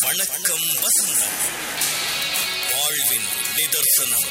வணக்கம் வசந்தம் வாழ்வின் நிதர்சனம்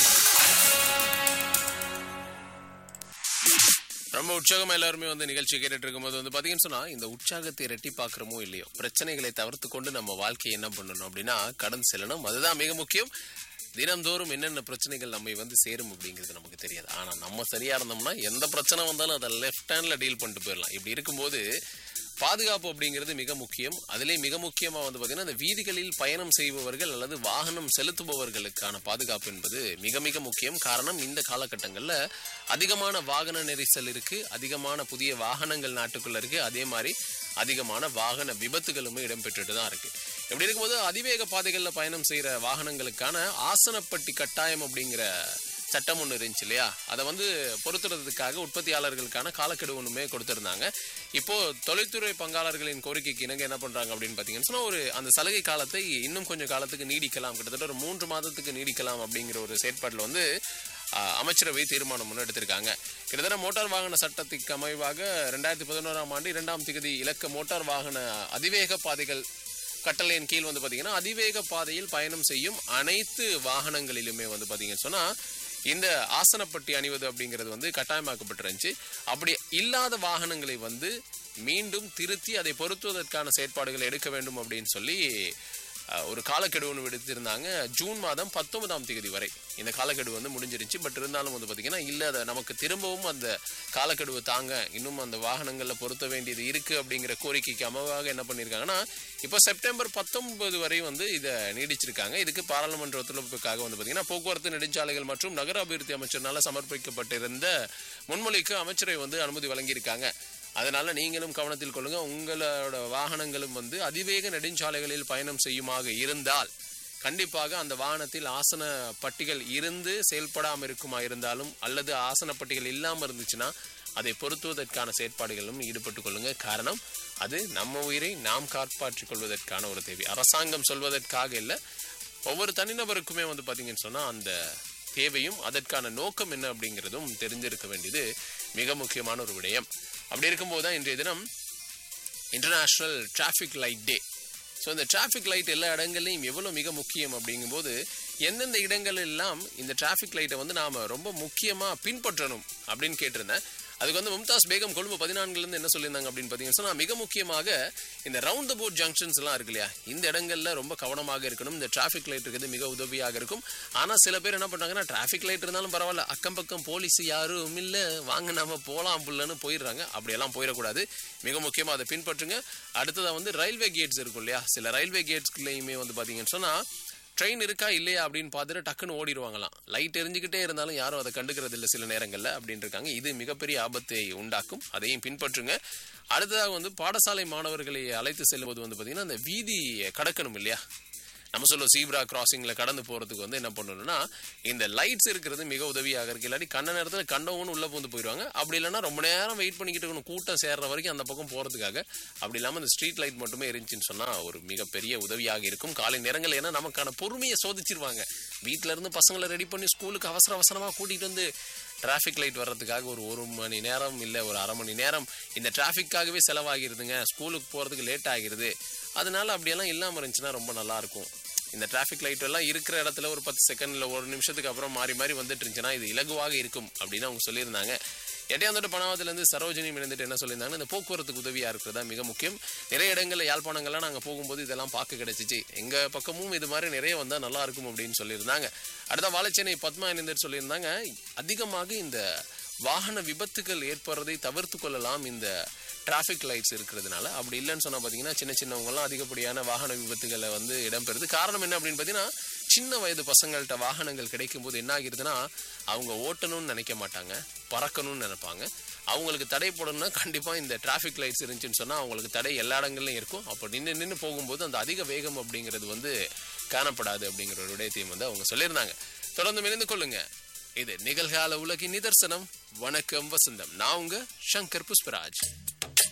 ரொம்ப உற்சாகமா எல்லாருமே வந்து நிகழ்ச்சி கேட்டுட்டு இருக்கும்போது வந்து பாத்தீங்கன்னு சொன்னா இந்த உற்சாகத்தை இரட்டி பாக்குறமோ இல்லையோ பிரச்சனைகளை தவிர்த்து கொண்டு நம்ம வாழ்க்கையை என்ன பண்ணணும் அப்படின்னா கடந்து செல்லணும் அதுதான் மிக முக்கியம் தினம்தோறும் என்னென்ன பிரச்சனைகள் நம்மை வந்து சேரும் அப்படிங்கிறது நமக்கு தெரியாது ஆனா நம்ம சரியா இருந்தோம்னா எந்த பிரச்சனை வந்தாலும் அதை லெஃப்ட் ஹேண்ட்ல டீல் பண்ணிட்டு போயிடலாம் இப்படி இருக்கும்போது பாதுகாப்பு அப்படிங்கிறது மிக முக்கியம் அதிலே மிக முக்கியமா வந்து பாத்தீங்கன்னா இந்த வீதிகளில் பயணம் செய்பவர்கள் அல்லது வாகனம் செலுத்துபவர்களுக்கான பாதுகாப்பு என்பது மிக மிக முக்கியம் காரணம் இந்த காலகட்டங்கள்ல அதிகமான வாகன நெரிசல் இருக்கு அதிகமான புதிய வாகனங்கள் நாட்டுக்குள்ள இருக்கு அதே மாதிரி அதிகமான வாகன விபத்துகளுமே இடம்பெற்றுட்டு தான் இருக்கு இப்படி இருக்கும்போது அதிவேக பாதைகளில் பயணம் செய்யற வாகனங்களுக்கான ஆசனப்பட்டி கட்டாயம் அப்படிங்கிற சட்டம் ஒன்று இருந்துச்சு இல்லையா அதை வந்து பொறுத்துறதுக்காக உற்பத்தியாளர்களுக்கான காலக்கெடு ஒன்றுமே கொடுத்துருந்தாங்க இப்போ தொழில்துறை பங்காளர்களின் கோரிக்கைக்கு இணங்க என்ன பண்றாங்க அப்படின்னு பார்த்தீங்கன்னா சொன்னா ஒரு அந்த சலுகை காலத்தை இன்னும் கொஞ்சம் காலத்துக்கு நீடிக்கலாம் கிட்டத்தட்ட ஒரு மூன்று மாதத்துக்கு நீடிக்கலாம் அப்படிங்கிற ஒரு செயற்பாட்டில் வந்து ஆஹ், அமைச்சரவை தீர்மானம் ஒன்று எடுத்திருக்காங்க கிட்டத்தட்ட மோட்டார் வாகன சட்டத்துக்கு அமைவாக ரெண்டாயிரத்தி பதினோராம் ஆண்டு இரண்டாம் திகதி இலக்க மோட்டார் வாகன அதிவேக பாதைகள் கட்டளையின் கீழ் வந்து பாத்தீங்கன்னா அதிவேக பாதையில் பயணம் செய்யும் அனைத்து வாகனங்களிலுமே வந்து பாத்தீங்கன்னு சொன்னா இந்த ஆசனப்பட்டி அணிவது அப்படிங்கிறது வந்து கட்டாயமாக்கப்பட்டிருந்துச்சு அப்படி இல்லாத வாகனங்களை வந்து மீண்டும் திருத்தி அதை பொருத்துவதற்கான செயற்பாடுகள் எடுக்க வேண்டும் அப்படின்னு சொல்லி அஹ், ஒரு காலக்கெடு ஒன்று விடுத்திருந்தாங்க ஜூன் மாதம் பத்தொன்பதாம் தேதி வரை இந்த காலக்கெடு வந்து முடிஞ்சிருச்சு பட் இருந்தாலும் வந்து பார்த்தீங்கன்னா இல்லை அதை நமக்கு திரும்பவும் அந்த காலக்கெடுவை தாங்க இன்னும் அந்த வாகனங்களில் பொருத்த வேண்டியது இருக்கு அப்படிங்கிற கோரிக்கைக்கு அமைவாக என்ன பண்ணியிருக்காங்கன்னா இப்போ செப்டம்பர் பத்தொன்பது வரை வந்து இதை நீடிச்சிருக்காங்க இதுக்கு பாராளுமன்ற ஒத்துழைப்புக்காக வந்து பார்த்தீங்கன்னா போக்குவரத்து நெடுஞ்சாலைகள் மற்றும் நகர அபிவிருத்தி அமைச்சர்னால சமர்ப்பிக்கப்பட்டிருந்த முன்மொழிக்கு அமைச்சரை வந்து அனுமதி வழங்கியிருக்காங்க அதனால நீங்களும் கவனத்தில் கொள்ளுங்க உங்களோட வாகனங்களும் வந்து அதிவேக நெடுஞ்சாலைகளில் பயணம் செய்யுமாக இருந்தால் கண்டிப்பாக அந்த வாகனத்தில் ஆசன பட்டிகள் இருந்து செயல்படாமல் இருக்குமா இருந்தாலும் அல்லது ஆசன பட்டிகள் இல்லாமல் இருந்துச்சுன்னா அதை பொருத்துவதற்கான செயற்பாடுகளிலும் ஈடுபட்டுக் கொள்ளுங்க காரணம் அது நம்ம உயிரை நாம் காப்பாற்றிக் கொள்வதற்கான ஒரு தேவை அரசாங்கம் சொல்வதற்காக இல்லை ஒவ்வொரு தனிநபருக்குமே வந்து பார்த்தீங்கன்னு சொன்னால் அந்த தேவையும் அதற்கான நோக்கம் என்ன அப்படிங்கிறதும் தெரிஞ்சிருக்க வேண்டியது மிக முக்கியமான ஒரு விடயம் அப்படி இருக்கும்போது தான் இன்றைய தினம் international traffic light day so இந்த டிராஃபிக் லைட் எல்லா இடங்கள்லையும் எவ்வளோ மிக முக்கியம் அப்படிங்கும்போது எந்தெந்த இடங்கள் எல்லாம் இந்த டிராஃபிக் லைட்டை வந்து நாம் ரொம்ப முக்கியமாக பின்பற்றணும் அப்படின்னு கேட்டிருந்தேன் அதுக்கு வந்து மும்தாஸ் பேகம் கொழும்பு பதினான்குலேருந்து என்ன சொல்லியிருந்தாங்க அப்படின்னு பார்த்தீங்கன்னா சொன்னா மிக முக்கியமாக இந்த ரவுண்ட் த போட் ஜங்ஷன்ஸ் எல்லாம் இருக்கு இல்லையா இந்த இடங்கள்ல ரொம்ப கவனமாக இருக்கணும் இந்த டிராஃபிக் லைட் இருக்கிறது மிக உதவியாக இருக்கும் ஆனால் சில பேர் என்ன பண்ணுறாங்கன்னா டிராஃபிக் லைட் இருந்தாலும் பரவாயில்ல அக்கம் பக்கம் போலீஸ் யாரும் இல்லை வாங்க நாம போகலாம் புள்ளன்னு போயிடுறாங்க அப்படியெல்லாம் போயிடக்கூடாது மிக முக்கியமாக அதை பின்பற்றுங்க அடுத்ததாக வந்து ரயில்வே கேட்ஸ் இருக்கும் இல்லையா சில ரயில்வே கேட்ஸ்க்குள்ளேயுமே வந்து பார்த்தீங்கன்னு சொன்னால் ட்ரெயின் இருக்கா இல்லையா அப்படின்னு பார்த்துட்டு டக்குன்னு ஓடிடுவாங்களாம் லைட் எரிஞ்சுக்கிட்டே இருந்தாலும் யாரும் அதை கண்டுக்கிறது இல்லை சில நேரங்களில் அப்படின்னு இருக்காங்க இது மிகப்பெரிய ஆபத்தை உண்டாக்கும் அதையும் பின்பற்றுங்க அடுத்ததாக வந்து பாடசாலை மாணவர்களை அழைத்து செல்லும்போது வந்து பார்த்தீங்கன்னா அந்த வீதி கடக்கணும் இல்லையா நம்ம சொல்லுவோம் சீப்ரா கிராசிங்ல கடந்து போறதுக்கு வந்து என்ன பண்ணணும்னா இந்த லைட்ஸ் இருக்கிறது மிக உதவியாக இருக்கு இல்லாட்டி கண்ட நேரத்தில் கண்டவன்னு உள்ள பூந்து போயிடுவாங்க அப்படி இல்லைன்னா ரொம்ப நேரம் வெயிட் பண்ணிக்கிட்டு இருக்கணும் கூட்டம் சேர்ற வரைக்கும் அந்த பக்கம் போறதுக்காக அப்படி இல்லாமல் இந்த ஸ்ட்ரீட் லைட் மட்டுமே இருந்துச்சுன்னு சொன்னா ஒரு மிகப்பெரிய உதவியாக இருக்கும் காலை நேரங்கள் ஏன்னா நமக்கான பொறுமையை சோதிச்சிருவாங்க வீட்ல இருந்து பசங்களை ரெடி பண்ணி ஸ்கூலுக்கு அவசர அவசரமா கூட்டிட்டு வந்து டிராஃபிக் லைட் வர்றதுக்காக ஒரு ஒரு மணி நேரம் இல்லை ஒரு அரை மணி நேரம் இந்த டிராஃபிக்காகவே செலவாகிருதுங்க ஸ்கூலுக்கு போகிறதுக்கு லேட் ஆகிருது அதனால அப்படியெல்லாம் இல்லாமல் இருந்துச்சுன்னா ரொம்ப நல்லா இருக்கும் இந்த டிராஃபிக் லைட் எல்லாம் இருக்கிற இடத்துல ஒரு பத்து செகண்ட் இல்லை ஒரு நிமிஷத்துக்கு அப்புறம் மாறி மாறி வந்துட்டு இருந்துச்சுன்னா இது இலகுவாக இருக்கும் அப்படின்னு அவங்க சொல்லியிருந்தாங்க எட்டையாந்தோட்ட பணவாத்திலேருந்து சரோஜினி இணைந்துட்டு என்ன சொல்லியிருந்தாங்கன்னா இந்த போக்குவரத்துக்கு உதவியாக இருக்கிறதா மிக முக்கியம் நிறைய இடங்களில் யாழ்ப்பாணங்கள்லாம் நாங்கள் போகும்போது இதெல்லாம் பார்க்க கிடைச்சிச்சு எங்கள் பக்கமும் இது மாதிரி நிறைய வந்தால் நல்லா இருக்கும் அப்படின்னு சொல்லியிருந்தாங்க அடுத்த வாழைச்சேனை பத்மா இணைந்துட்டு சொல்லியிருந்தாங்க அதிகமாக இந்த வாகன விபத்துகள் ஏற்படுறதை தவிர்த்து கொள்ளலாம் இந்த டிராஃபிக் லைட்ஸ் இருக்கிறதுனால அப்படி இல்லைன்னு சொன்னால் பார்த்தீங்கன்னா சின்ன சின்னவங்கலாம் அதிகப்படியான வாகன விபத்துகளை வந்து இடம்பெறுது காரணம் என்ன அப்படின்னு பார்த்தீங்கன்னா சின்ன வயது பசங்கள்கிட்ட வாகனங்கள் கிடைக்கும் போது என்ன ஆகிருதுன்னா அவங்க ஓட்டணும்னு நினைக்க மாட்டாங்க பறக்கணும்னு நினைப்பாங்க அவங்களுக்கு தடை போடணும்னா கண்டிப்பாக இந்த டிராஃபிக் லைட்ஸ் இருந்துச்சுன்னு சொன்னால் அவங்களுக்கு தடை எல்லா இடங்கள்லையும் இருக்கும் அப்போ நின்று நின்று போகும்போது அந்த அதிக வேகம் அப்படிங்கிறது வந்து காணப்படாது அப்படிங்கிற ஒரு விடயத்தையும் வந்து அவங்க சொல்லியிருந்தாங்க தொடர்ந்து மிணிந்து கொள்ளுங்க இது நிகழ்கால உலகின் நிதர்சனம் வணக்கம் வசந்தம் நான் உங்க சங்கர் புஷ்பராஜ்